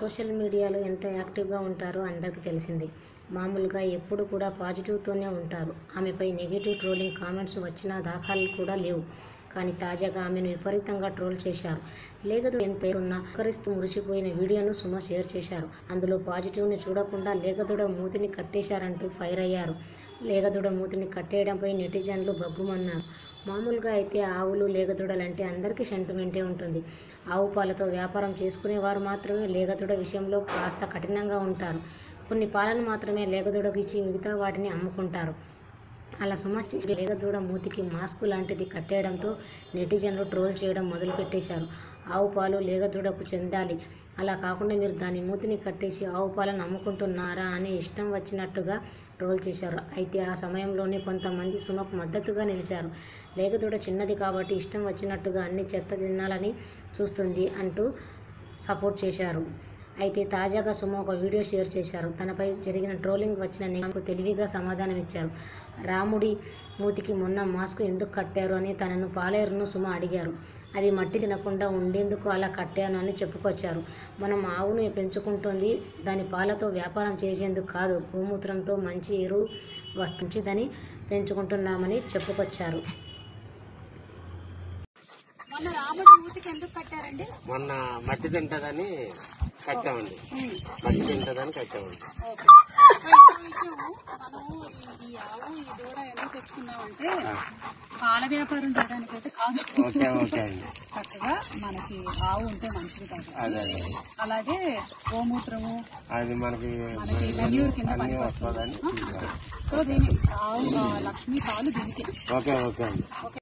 social మీడియాలో ఎంత యాక్టివ్గా ఉంటారో అందరికీ తెలిసిందే మామూలుగా ఎప్పుడు కూడా పాజిటివ్తోనే ఉంటారు ఆమెపై నెగిటివ్ ట్రోలింగ్ కామెంట్స్ వచ్చిన దాఖలు కూడా లేవు కానీ తాజాగా ఆమెను విపరీతంగా ట్రోల్ చేశారు లేగదు ఎంత ఉన్న కరిస్తూ మురిసిపోయిన వీడియోను సుమ షేర్ చేశారు అందులో పాజిటివ్ని చూడకుండా లేగదుడ మూతిని కట్టేశారంటూ ఫైర్ అయ్యారు లేగదుడ మూతిని కట్టేయడంపై నెటిజన్లు బగ్గుమన్నారు మామూలుగా అయితే ఆవులు లేగదుడలంటే అందరికీ సెంటిమెంటే ఉంటుంది ఆవు పాలతో వ్యాపారం చేసుకునేవారు మాత్రమే లేగదుడ విషయంలో కాస్త కఠినంగా ఉంటారు కొన్ని పాలను మాత్రమే లేగదుడకు ఇచ్చి మిగతా వాటిని అమ్ముకుంటారు అలా సుమస్ చేసి లేగదూడ మూతికి మాస్క్ లాంటిది కట్టేయడంతో నెటిజన్లు ట్రోల్ చేయడం మొదలుపెట్టేశారు ఆవు పాలు లేగదూడకు చెందాలి అలా కాకుండా మీరు దాని మూతిని కట్టేసి ఆవు పాలను అమ్ముకుంటున్నారా అని ఇష్టం వచ్చినట్టుగా ట్రోల్ చేశారు అయితే ఆ సమయంలోనే కొంతమంది సుమకు మద్దతుగా నిలిచారు లేగదూడ చిన్నది కాబట్టి ఇష్టం వచ్చినట్టుగా అన్ని చెత్త తినాలని చూస్తుంది అంటూ సపోర్ట్ చేశారు అయితే తాజాగా సుమ ఒక వీడియో షేర్ చేశారు తనపై జరిగిన ట్రోలింగ్ వచ్చిన నియమకు తెలివిగా సమాధానం ఇచ్చారు రాముడి మూతికి మొన్న మాస్క్ ఎందుకు కట్టారు అని తనను పాలేరును సుమ అడిగారు అది మట్టి తినకుండా ఉండేందుకు అలా కట్టాను అని చెప్పుకొచ్చారు మనం ఆవును పెంచుకుంటుంది దాని పాలతో వ్యాపారం చేసేందుకు కాదు గోమూత్రంతో మంచి ఎరువు వస్తుందని పెంచుకుంటున్నామని చెప్పుకొచ్చారు మొన్న రాముడి మూతికి ఎందుకు కట్టారండి మొన్న మట్టి తింటదని కట్టామండి మట్టి తింటదని కట్టామండి ఓకే సో ఇంకో విషయం మనము ఈ- ఈ ఆవు ఈ దూడ ఎందుకు తెచ్చుకున్నామంటే పాల వ్యాపారం చేయడానికి అయితే కాదు ఓకే ఓకే అండి చక్కగా మనకి ఆవు ఉంటే మంచిది కాదు అదే అదే అలాగే గోమూత్రము అది మనకి మనకి మెన్యూర్ కింద అన్ని పనికి వస్తుందని సో దీని ఆవు ఆ, లక్ష్మీ పాలు దీనికి ఓకే ఓకే అండి ఓకే